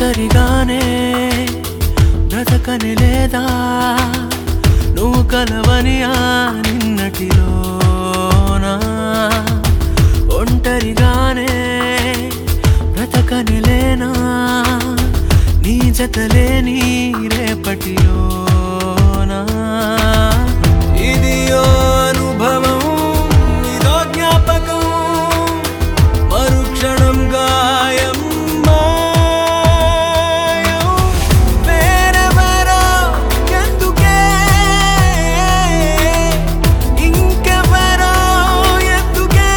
ఒంటరిగానే బ్రతకని లేదా నువ్వు కలవని ఆ నిన్నటిలోనా ఒంటరిగానే బ్రతకని లేనా నీ జతలేని రేపటిలోనా ఇది ఓ అనుభవం ఇదో జ్ఞాపకం మరుక్షణం గాయం మాయం వేరెవరో ఎందుకే ఇంకెవరో ఎందుకే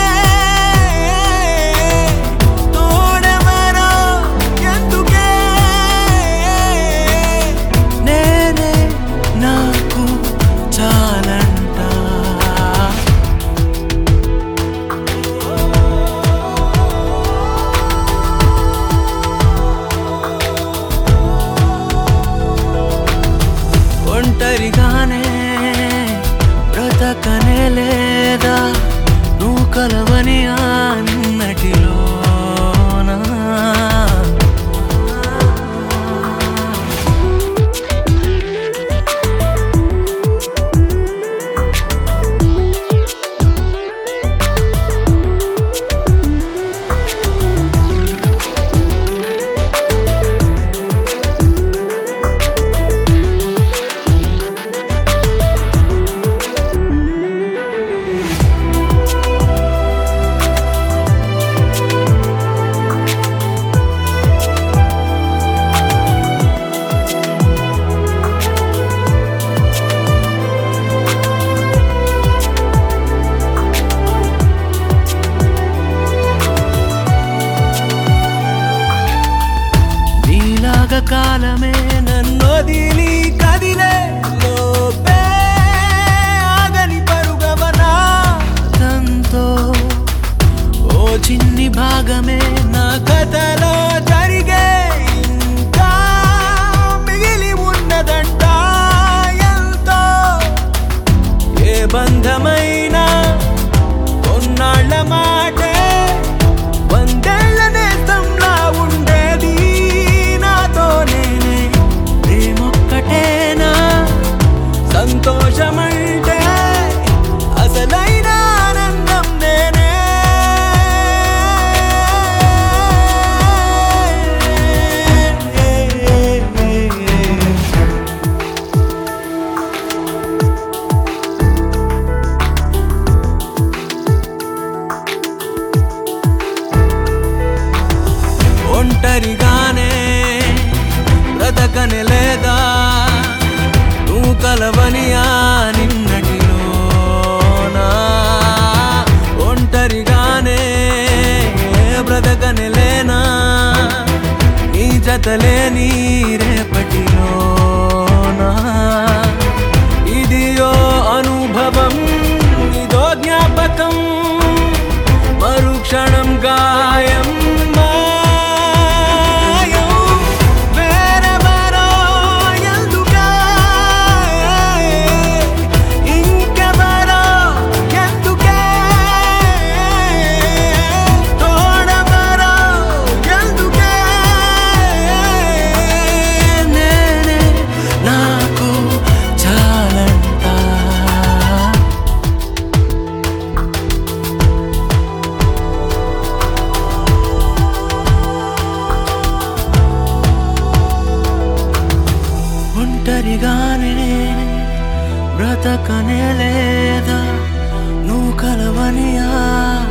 తోడెవరో ఎందుకే నేనే నాకు చాలంట ఒంటరిగానే బ్రతకనే లేదా నువ్వు కలవని ఆ నిన్నటిలోనా నీలాగ కాలమే నన్నొదిలి కదిలే లోపే ఆగని పరుగవనా తంతో ఓ చిన్ని భాగమే నా కథలో జరిగే ఇంకా మిగిలి ఉన్నదంట ఎంతో ఏ బంధమైనా కొన్నాళ్ళ మాటే వందేళ్ల నేస్తంలా ఉండేది నాతో నేనే ప్రేమొక్కటేనా సంతోషమంటే అసలైన ఆనందం నేనే ఒంటరిగానే బ్రతకని లేదా నువ్వు కలవని ఆ నిన్నటిలోనా ఒంటరిగానే బ్రతకని లేనా నీ జతలేని రేపటిలోనా ఇది ఓ అనుభవం ఇదో జ్ఞాపకం మరుక్షణం గాయం మాయం వేరెవరో ఎందుకే ఇంకెవరో ఎందుకే తోడెవరో ఎందుకే నేనే నాకు చాలంట ఒంటరిగానే బ్రతకనే లేదా నువ్వు కలవని ఆ